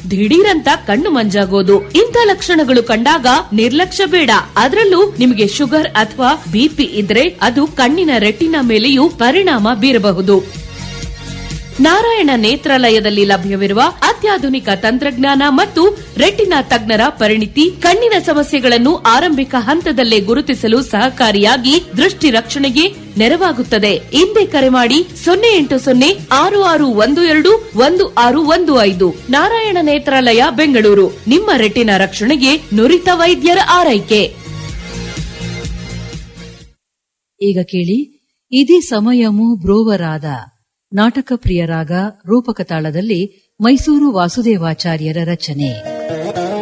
ದಿಢೀರಂತ ಕಣ್ಣು ಮಂಜಾಗೋದು ಇಂಥ ಲಕ್ಷಣಗಳು ಕಂಡಾಗ ನಿರ್ಲಕ್ಷ್ಯ ಬೇಡ ಅದರಲ್ಲೂ ನಿಮಗೆ ಶುಗರ್ ಅಥವಾ ಬಿಪಿ ಇದ್ರೆ ಅದು ಕಣ್ಣಿನ ರೆಟಿನ ಮೇಲೆಯೂ ಪರಿಣಾಮ ಬೀರಬಹುದು ನಾರಾಯಣ ನೇತ್ರಾಲಯದಲ್ಲಿ ಲಭ್ಯವಿರುವ ಅತ್ಯಾಧುನಿಕ ತಂತ್ರಜ್ಞಾನ ಮತ್ತು ರೆಟಿನಾ ತಜ್ಞರ ಪರಿಣಿತಿ ಕಣ್ಣಿನ ಸಮಸ್ಯೆಗಳನ್ನು ಆರಂಭಿಕ ಹಂತದಲ್ಲೇ ಗುರುತಿಸಲು ಸಹಕಾರಿಯಾಗಿ ದೃಷ್ಟಿ ರಕ್ಷಣೆಗೆ ನೆರವಾಗುತ್ತದೆ ಹಿಂದೆ ಕರೆ ಮಾಡಿ ಸೊನ್ನೆ ಎಂಟು ಸೊನ್ನೆ ಆರು ಆರು ಒಂದು ಎರಡು ಒಂದು ಆರು ಒಂದು ಐದು ನಾರಾಯಣ ನೇತ್ರಾಲಯ ಬೆಂಗಳೂರು ನಿಮ್ಮ ರೆಟಿನಾ ರಕ್ಷಣೆಗೆ ನುರಿತ ವೈದ್ಯರ ಆರೈಕೆ ಈಗ ಕೇಳಿ ಇದೇ ಸಮಯಮು ಬ್ರೋವರಾದ ನಾಟಕ ಪ್ರಿಯರಾಗ ರೂಪಕ ತಾಳದಲ್ಲಿ ಮೈಸೂರು ವಾಸುದೇವಾಚಾರ್ಯರ ರಚನೆ